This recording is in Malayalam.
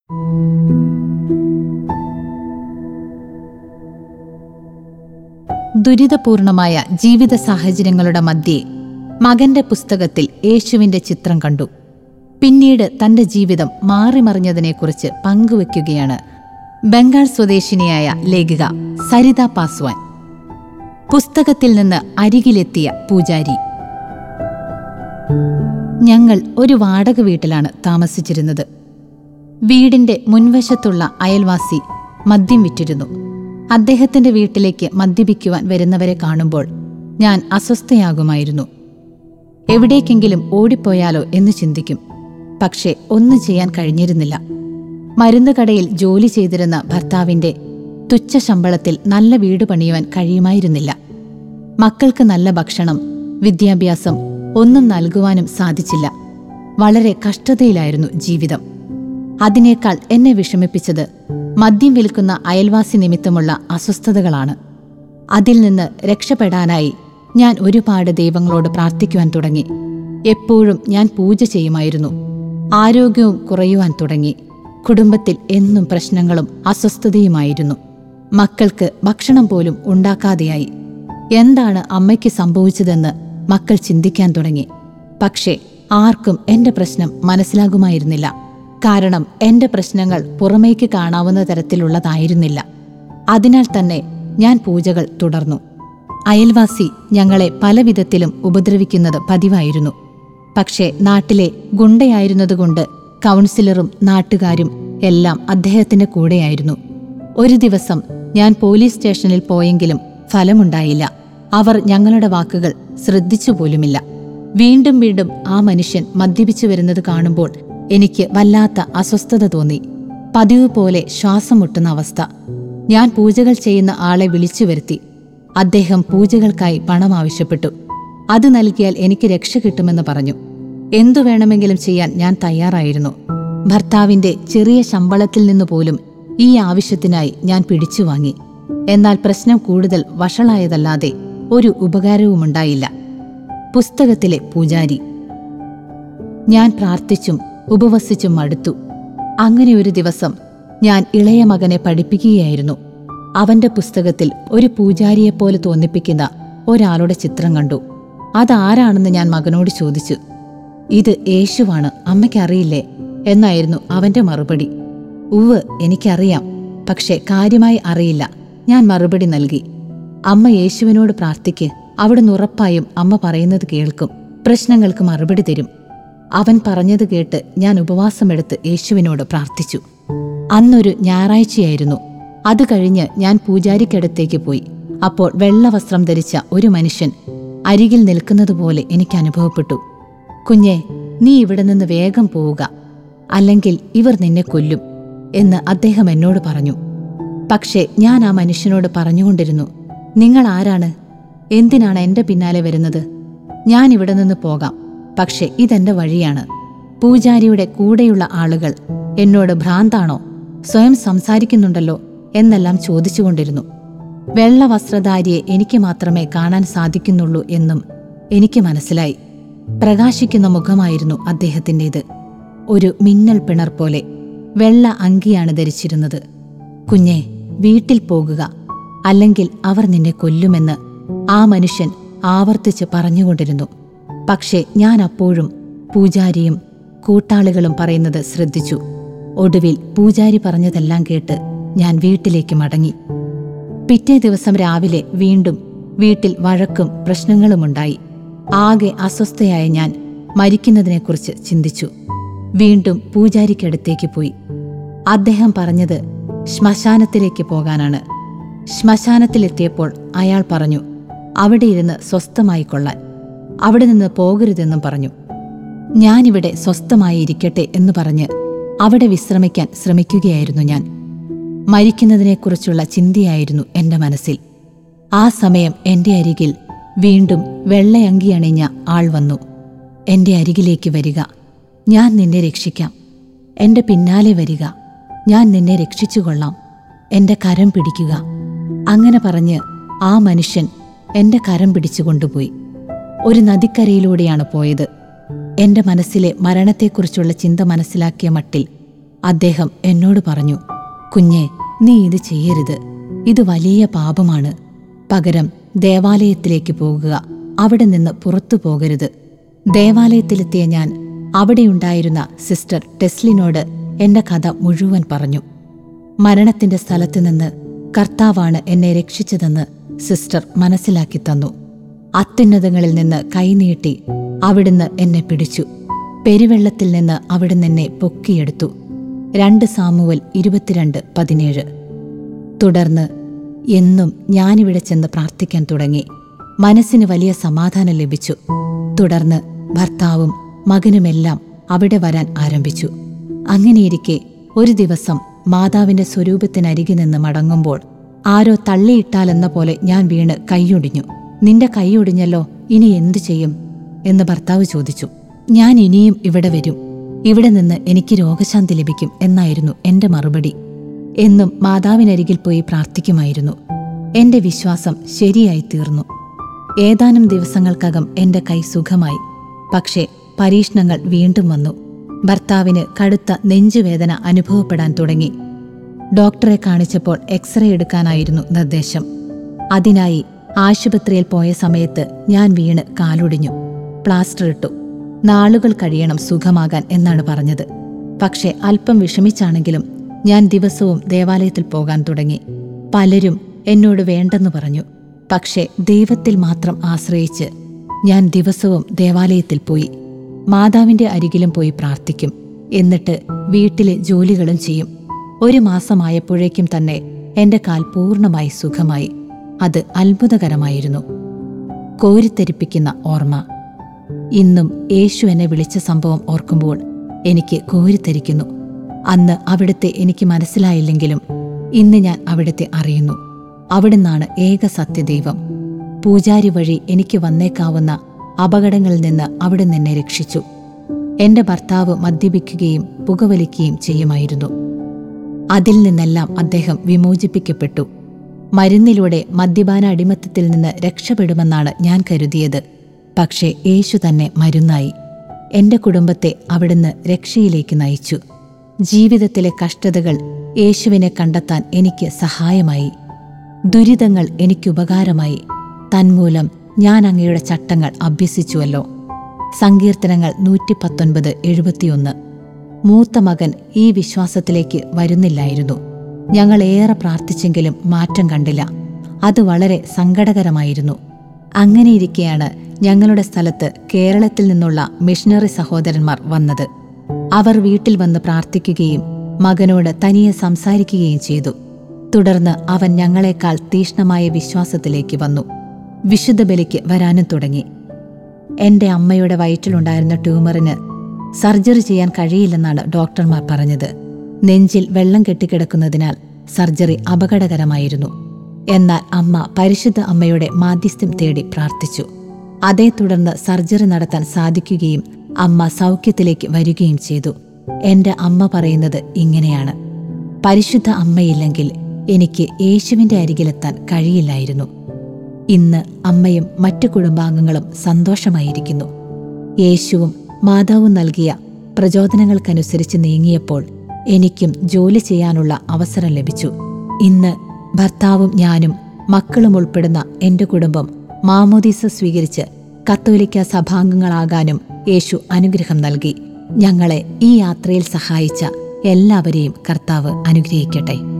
ദുരിതപൂർണമായ ജീവിത സാഹചര്യങ്ങളുടെ മധ്യേ മകന്റെ പുസ്തകത്തിൽ യേശുവിന്റെ ചിത്രം കണ്ടു പിന്നീട് തന്റെ ജീവിതം മാറിമറിഞ്ഞതിനെക്കുറിച്ച് പങ്കുവയ്ക്കുകയാണ് ബംഗാൾ സ്വദേശിനിയായ ലേഖിക സരിത പാസ്വാൻ പുസ്തകത്തിൽ നിന്ന് അരികിലെത്തിയ പൂജാരി ഞങ്ങൾ ഒരു വാടക വീട്ടിലാണ് താമസിച്ചിരുന്നത് വീടിന്റെ മുൻവശത്തുള്ള അയൽവാസി മദ്യം വിറ്റിരുന്നു അദ്ദേഹത്തിന്റെ വീട്ടിലേക്ക് മദ്യപിക്കുവാൻ വരുന്നവരെ കാണുമ്പോൾ ഞാൻ അസ്വസ്ഥയാകുമായിരുന്നു എവിടേക്കെങ്കിലും ഓടിപ്പോയാലോ എന്ന് ചിന്തിക്കും പക്ഷേ ഒന്നും ചെയ്യാൻ കഴിഞ്ഞിരുന്നില്ല മരുന്നുകടയിൽ ജോലി ചെയ്തിരുന്ന ഭർത്താവിന്റെ തുച്ഛ ശമ്പളത്തിൽ നല്ല വീട് പണിയുവാൻ കഴിയുമായിരുന്നില്ല മക്കൾക്ക് നല്ല ഭക്ഷണം വിദ്യാഭ്യാസം ഒന്നും നൽകുവാനും സാധിച്ചില്ല വളരെ കഷ്ടതയിലായിരുന്നു ജീവിതം അതിനേക്കാൾ എന്നെ വിഷമിപ്പിച്ചത് മദ്യം വിൽക്കുന്ന അയൽവാസി നിമിത്തമുള്ള അസ്വസ്ഥതകളാണ് അതിൽ നിന്ന് രക്ഷപ്പെടാനായി ഞാൻ ഒരുപാട് ദൈവങ്ങളോട് പ്രാർത്ഥിക്കുവാൻ തുടങ്ങി എപ്പോഴും ഞാൻ പൂജ ചെയ്യുമായിരുന്നു ആരോഗ്യവും കുറയുവാൻ തുടങ്ങി കുടുംബത്തിൽ എന്നും പ്രശ്നങ്ങളും അസ്വസ്ഥതയുമായിരുന്നു മക്കൾക്ക് ഭക്ഷണം പോലും ഉണ്ടാക്കാതെയായി എന്താണ് അമ്മയ്ക്ക് സംഭവിച്ചതെന്ന് മക്കൾ ചിന്തിക്കാൻ തുടങ്ങി പക്ഷേ ആർക്കും എന്റെ പ്രശ്നം മനസ്സിലാകുമായിരുന്നില്ല കാരണം എന്റെ പ്രശ്നങ്ങൾ പുറമേക്ക് കാണാവുന്ന തരത്തിലുള്ളതായിരുന്നില്ല അതിനാൽ തന്നെ ഞാൻ പൂജകൾ തുടർന്നു അയൽവാസി ഞങ്ങളെ പലവിധത്തിലും ഉപദ്രവിക്കുന്നത് പതിവായിരുന്നു പക്ഷേ നാട്ടിലെ ഗുണ്ടയായിരുന്നതുകൊണ്ട് കൗൺസിലറും നാട്ടുകാരും എല്ലാം അദ്ദേഹത്തിന്റെ കൂടെയായിരുന്നു ഒരു ദിവസം ഞാൻ പോലീസ് സ്റ്റേഷനിൽ പോയെങ്കിലും ഫലമുണ്ടായില്ല അവർ ഞങ്ങളുടെ വാക്കുകൾ ശ്രദ്ധിച്ചു പോലുമില്ല വീണ്ടും വീണ്ടും ആ മനുഷ്യൻ മദ്യപിച്ചു വരുന്നത് കാണുമ്പോൾ എനിക്ക് വല്ലാത്ത അസ്വസ്ഥത തോന്നി പതിവ് പോലെ ശ്വാസം മുട്ടുന്ന അവസ്ഥ ഞാൻ പൂജകൾ ചെയ്യുന്ന ആളെ വിളിച്ചു വരുത്തി അദ്ദേഹം പൂജകൾക്കായി പണം ആവശ്യപ്പെട്ടു അത് നൽകിയാൽ എനിക്ക് രക്ഷ കിട്ടുമെന്ന് പറഞ്ഞു എന്തു വേണമെങ്കിലും ചെയ്യാൻ ഞാൻ തയ്യാറായിരുന്നു ഭർത്താവിന്റെ ചെറിയ ശമ്പളത്തിൽ നിന്നു പോലും ഈ ആവശ്യത്തിനായി ഞാൻ പിടിച്ചു വാങ്ങി എന്നാൽ പ്രശ്നം കൂടുതൽ വഷളായതല്ലാതെ ഒരു ഉപകാരവുമുണ്ടായില്ല പുസ്തകത്തിലെ പൂജാരി ഞാൻ പ്രാർത്ഥിച്ചും ഉപവസിച്ചും മടുത്തു അങ്ങനെ ഒരു ദിവസം ഞാൻ ഇളയ മകനെ പഠിപ്പിക്കുകയായിരുന്നു അവന്റെ പുസ്തകത്തിൽ ഒരു പൂജാരിയെപ്പോലെ തോന്നിപ്പിക്കുന്ന ഒരാളുടെ ചിത്രം കണ്ടു അതാരാണെന്ന് ഞാൻ മകനോട് ചോദിച്ചു ഇത് യേശുവാണ് അമ്മയ്ക്കറിയില്ലേ എന്നായിരുന്നു അവന്റെ മറുപടി ഉവ് എനിക്കറിയാം പക്ഷെ കാര്യമായി അറിയില്ല ഞാൻ മറുപടി നൽകി അമ്മ യേശുവിനോട് പ്രാർത്ഥിക്ക് അവിടുന്ന് ഉറപ്പായും അമ്മ പറയുന്നത് കേൾക്കും പ്രശ്നങ്ങൾക്ക് മറുപടി തരും അവൻ പറഞ്ഞത് കേട്ട് ഞാൻ ഉപവാസമെടുത്ത് യേശുവിനോട് പ്രാർത്ഥിച്ചു അന്നൊരു ഞായറാഴ്ചയായിരുന്നു അത് കഴിഞ്ഞ് ഞാൻ പൂജാരിക്കടുത്തേക്ക് പോയി അപ്പോൾ വെള്ള വസ്ത്രം ധരിച്ച ഒരു മനുഷ്യൻ അരികിൽ നിൽക്കുന്നതുപോലെ എനിക്ക് അനുഭവപ്പെട്ടു കുഞ്ഞെ നീ ഇവിടെ നിന്ന് വേഗം പോവുക അല്ലെങ്കിൽ ഇവർ നിന്നെ കൊല്ലും എന്ന് അദ്ദേഹം എന്നോട് പറഞ്ഞു പക്ഷേ ഞാൻ ആ മനുഷ്യനോട് പറഞ്ഞുകൊണ്ടിരുന്നു നിങ്ങൾ ആരാണ് എന്തിനാണ് എന്റെ പിന്നാലെ വരുന്നത് ഞാൻ ഇവിടെ നിന്ന് പോകാം പക്ഷെ ഇതെന്റെ വഴിയാണ് പൂജാരിയുടെ കൂടെയുള്ള ആളുകൾ എന്നോട് ഭ്രാന്താണോ സ്വയം സംസാരിക്കുന്നുണ്ടല്ലോ എന്നെല്ലാം ചോദിച്ചുകൊണ്ടിരുന്നു വെള്ള വസ്ത്രധാരിയെ എനിക്ക് മാത്രമേ കാണാൻ സാധിക്കുന്നുള്ളൂ എന്നും എനിക്ക് മനസ്സിലായി പ്രകാശിക്കുന്ന മുഖമായിരുന്നു അദ്ദേഹത്തിൻ്റെത് ഒരു മിന്നൽ പിണർ പോലെ വെള്ള അങ്കിയാണ് ധരിച്ചിരുന്നത് കുഞ്ഞെ വീട്ടിൽ പോകുക അല്ലെങ്കിൽ അവർ നിന്നെ കൊല്ലുമെന്ന് ആ മനുഷ്യൻ ആവർത്തിച്ച് പറഞ്ഞുകൊണ്ടിരുന്നു പക്ഷേ ഞാൻ അപ്പോഴും പൂജാരിയും കൂട്ടാളികളും പറയുന്നത് ശ്രദ്ധിച്ചു ഒടുവിൽ പൂജാരി പറഞ്ഞതെല്ലാം കേട്ട് ഞാൻ വീട്ടിലേക്ക് മടങ്ങി പിറ്റേ ദിവസം രാവിലെ വീണ്ടും വീട്ടിൽ വഴക്കും പ്രശ്നങ്ങളുമുണ്ടായി ആകെ അസ്വസ്ഥയായ ഞാൻ മരിക്കുന്നതിനെക്കുറിച്ച് ചിന്തിച്ചു വീണ്ടും പൂജാരിക്കടുത്തേക്ക് പോയി അദ്ദേഹം പറഞ്ഞത് ശ്മശാനത്തിലേക്ക് പോകാനാണ് ശ്മശാനത്തിലെത്തിയപ്പോൾ അയാൾ പറഞ്ഞു അവിടെ ഇരുന്ന് സ്വസ്ഥമായി കൊള്ളാൻ അവിടെ നിന്ന് പോകരുതെന്നും പറഞ്ഞു ഞാനിവിടെ സ്വസ്ഥമായി ഇരിക്കട്ടെ എന്ന് പറഞ്ഞ് അവിടെ വിശ്രമിക്കാൻ ശ്രമിക്കുകയായിരുന്നു ഞാൻ മരിക്കുന്നതിനെക്കുറിച്ചുള്ള ചിന്തയായിരുന്നു എന്റെ മനസ്സിൽ ആ സമയം എന്റെ അരികിൽ വീണ്ടും വെള്ളയങ്കി അണിഞ്ഞ ആൾ വന്നു എന്റെ അരികിലേക്ക് വരിക ഞാൻ നിന്നെ രക്ഷിക്കാം എന്റെ പിന്നാലെ വരിക ഞാൻ നിന്നെ രക്ഷിച്ചുകൊള്ളാം എന്റെ കരം പിടിക്കുക അങ്ങനെ പറഞ്ഞ് ആ മനുഷ്യൻ എന്റെ കരം പിടിച്ചു കൊണ്ടുപോയി ഒരു നദിക്കരയിലൂടെയാണ് പോയത് എന്റെ മനസ്സിലെ മരണത്തെക്കുറിച്ചുള്ള ചിന്ത മനസ്സിലാക്കിയ മട്ടിൽ അദ്ദേഹം എന്നോട് പറഞ്ഞു കുഞ്ഞെ നീ ഇത് ചെയ്യരുത് ഇത് വലിയ പാപമാണ് പകരം ദേവാലയത്തിലേക്ക് പോകുക അവിടെ നിന്ന് പുറത്തു പോകരുത് ദേവാലയത്തിലെത്തിയ ഞാൻ അവിടെയുണ്ടായിരുന്ന സിസ്റ്റർ ടെസ്ലിനോട് എന്റെ കഥ മുഴുവൻ പറഞ്ഞു മരണത്തിന്റെ സ്ഥലത്ത് നിന്ന് കർത്താവാണ് എന്നെ രക്ഷിച്ചതെന്ന് സിസ്റ്റർ മനസ്സിലാക്കി തന്നു അത്യുന്നതങ്ങളിൽ നിന്ന് കൈനീട്ടി അവിടുന്ന് എന്നെ പിടിച്ചു പെരുവെള്ളത്തിൽ നിന്ന് അവിടുന്ന് എന്നെ പൊക്കിയെടുത്തു രണ്ട് സാമുവൽ ഇരുപത്തിരണ്ട് പതിനേഴ് തുടർന്ന് എന്നും ഞാനിവിടെ ചെന്ന് പ്രാർത്ഥിക്കാൻ തുടങ്ങി മനസ്സിന് വലിയ സമാധാനം ലഭിച്ചു തുടർന്ന് ഭർത്താവും മകനുമെല്ലാം അവിടെ വരാൻ ആരംഭിച്ചു അങ്ങനെയിരിക്കെ ഒരു ദിവസം മാതാവിന്റെ സ്വരൂപത്തിനരികെ നിന്ന് മടങ്ങുമ്പോൾ ആരോ തള്ളിയിട്ടാലെന്ന പോലെ ഞാൻ വീണ് കൈയൊടിഞ്ഞു നിന്റെ കൈയൊടിഞ്ഞല്ലോ ഇനി എന്തു ചെയ്യും എന്ന് ഭർത്താവ് ചോദിച്ചു ഞാൻ ഇനിയും ഇവിടെ വരും ഇവിടെ നിന്ന് എനിക്ക് രോഗശാന്തി ലഭിക്കും എന്നായിരുന്നു എന്റെ മറുപടി എന്നും മാതാവിനരികിൽ പോയി പ്രാർത്ഥിക്കുമായിരുന്നു എന്റെ വിശ്വാസം ശരിയായി തീർന്നു ഏതാനും ദിവസങ്ങൾക്കകം എന്റെ കൈ സുഖമായി പക്ഷേ പരീക്ഷണങ്ങൾ വീണ്ടും വന്നു ഭർത്താവിന് കടുത്ത നെഞ്ചുവേദന അനുഭവപ്പെടാൻ തുടങ്ങി ഡോക്ടറെ കാണിച്ചപ്പോൾ എക്സ്റേ എടുക്കാനായിരുന്നു നിർദ്ദേശം അതിനായി ആശുപത്രിയിൽ പോയ സമയത്ത് ഞാൻ വീണ് കാലൊടിഞ്ഞു പ്ലാസ്റ്റർ ഇട്ടു നാളുകൾ കഴിയണം സുഖമാകാൻ എന്നാണ് പറഞ്ഞത് പക്ഷെ അല്പം വിഷമിച്ചാണെങ്കിലും ഞാൻ ദിവസവും ദേവാലയത്തിൽ പോകാൻ തുടങ്ങി പലരും എന്നോട് വേണ്ടെന്ന് പറഞ്ഞു പക്ഷെ ദൈവത്തിൽ മാത്രം ആശ്രയിച്ച് ഞാൻ ദിവസവും ദേവാലയത്തിൽ പോയി മാതാവിന്റെ അരികിലും പോയി പ്രാർത്ഥിക്കും എന്നിട്ട് വീട്ടിലെ ജോലികളും ചെയ്യും ഒരു മാസമായപ്പോഴേക്കും തന്നെ എന്റെ കാൽ പൂർണ്ണമായി സുഖമായി അത് അത്ഭുതകരമായിരുന്നു കോരിത്തെരിപ്പിക്കുന്ന ഓർമ്മ ഇന്നും യേശു എന്നെ വിളിച്ച സംഭവം ഓർക്കുമ്പോൾ എനിക്ക് കോരിത്തെരിക്കുന്നു അന്ന് അവിടുത്തെ എനിക്ക് മനസ്സിലായില്ലെങ്കിലും ഇന്ന് ഞാൻ അവിടുത്തെ അറിയുന്നു അവിടുന്നാണ് ഏക സത്യദൈവം പൂജാരി വഴി എനിക്ക് വന്നേക്കാവുന്ന അപകടങ്ങളിൽ നിന്ന് അവിടുന്ന് എന്നെ രക്ഷിച്ചു എന്റെ ഭർത്താവ് മദ്യപിക്കുകയും പുകവലിക്കുകയും ചെയ്യുമായിരുന്നു അതിൽ നിന്നെല്ലാം അദ്ദേഹം വിമോചിപ്പിക്കപ്പെട്ടു മരുന്നിലൂടെ മദ്യപാന അടിമത്തത്തിൽ നിന്ന് രക്ഷപ്പെടുമെന്നാണ് ഞാൻ കരുതിയത് പക്ഷേ യേശു തന്നെ മരുന്നായി എന്റെ കുടുംബത്തെ അവിടുന്ന് രക്ഷയിലേക്ക് നയിച്ചു ജീവിതത്തിലെ കഷ്ടതകൾ യേശുവിനെ കണ്ടെത്താൻ എനിക്ക് സഹായമായി ദുരിതങ്ങൾ എനിക്കുപകാരമായി തന്മൂലം ഞാൻ അങ്ങയുടെ ചട്ടങ്ങൾ അഭ്യസിച്ചുവല്ലോ സങ്കീർത്തനങ്ങൾ നൂറ്റി പത്തൊൻപത് എഴുപത്തിയൊന്ന് മൂത്ത മകൻ ഈ വിശ്വാസത്തിലേക്ക് വരുന്നില്ലായിരുന്നു ഞങ്ങൾ ഏറെ പ്രാർത്ഥിച്ചെങ്കിലും മാറ്റം കണ്ടില്ല അത് വളരെ സങ്കടകരമായിരുന്നു അങ്ങനെയിരിക്കെയാണ് ഞങ്ങളുടെ സ്ഥലത്ത് കേരളത്തിൽ നിന്നുള്ള മിഷണറി സഹോദരന്മാർ വന്നത് അവർ വീട്ടിൽ വന്ന് പ്രാർത്ഥിക്കുകയും മകനോട് തനിയെ സംസാരിക്കുകയും ചെയ്തു തുടർന്ന് അവൻ ഞങ്ങളെക്കാൾ തീഷ്ണമായ വിശ്വാസത്തിലേക്ക് വന്നു വിശുദ്ധ ബലിക്ക് വരാനും തുടങ്ങി എന്റെ അമ്മയുടെ വയറ്റിലുണ്ടായിരുന്ന ട്യൂമറിന് സർജറി ചെയ്യാൻ കഴിയില്ലെന്നാണ് ഡോക്ടർമാർ പറഞ്ഞത് നെഞ്ചിൽ വെള്ളം കെട്ടിക്കിടക്കുന്നതിനാൽ സർജറി അപകടകരമായിരുന്നു എന്നാൽ അമ്മ പരിശുദ്ധ അമ്മയുടെ മാധ്യസ്ഥ്യം തേടി പ്രാർത്ഥിച്ചു അതേ തുടർന്ന് സർജറി നടത്താൻ സാധിക്കുകയും അമ്മ സൗഖ്യത്തിലേക്ക് വരികയും ചെയ്തു എന്റെ അമ്മ പറയുന്നത് ഇങ്ങനെയാണ് പരിശുദ്ധ അമ്മയില്ലെങ്കിൽ എനിക്ക് യേശുവിന്റെ അരികിലെത്താൻ കഴിയില്ലായിരുന്നു ഇന്ന് അമ്മയും മറ്റു കുടുംബാംഗങ്ങളും സന്തോഷമായിരിക്കുന്നു യേശുവും മാതാവും നൽകിയ പ്രചോദനങ്ങൾക്കനുസരിച്ച് നീങ്ങിയപ്പോൾ എനിക്കും ജോലി ചെയ്യാനുള്ള അവസരം ലഭിച്ചു ഇന്ന് ഭർത്താവും ഞാനും മക്കളും ഉൾപ്പെടുന്ന എന്റെ കുടുംബം മാമോദീസ സ്വീകരിച്ച് കത്തോലിക്ക സഭാംഗങ്ങളാകാനും യേശു അനുഗ്രഹം നൽകി ഞങ്ങളെ ഈ യാത്രയിൽ സഹായിച്ച എല്ലാവരെയും കർത്താവ് അനുഗ്രഹിക്കട്ടെ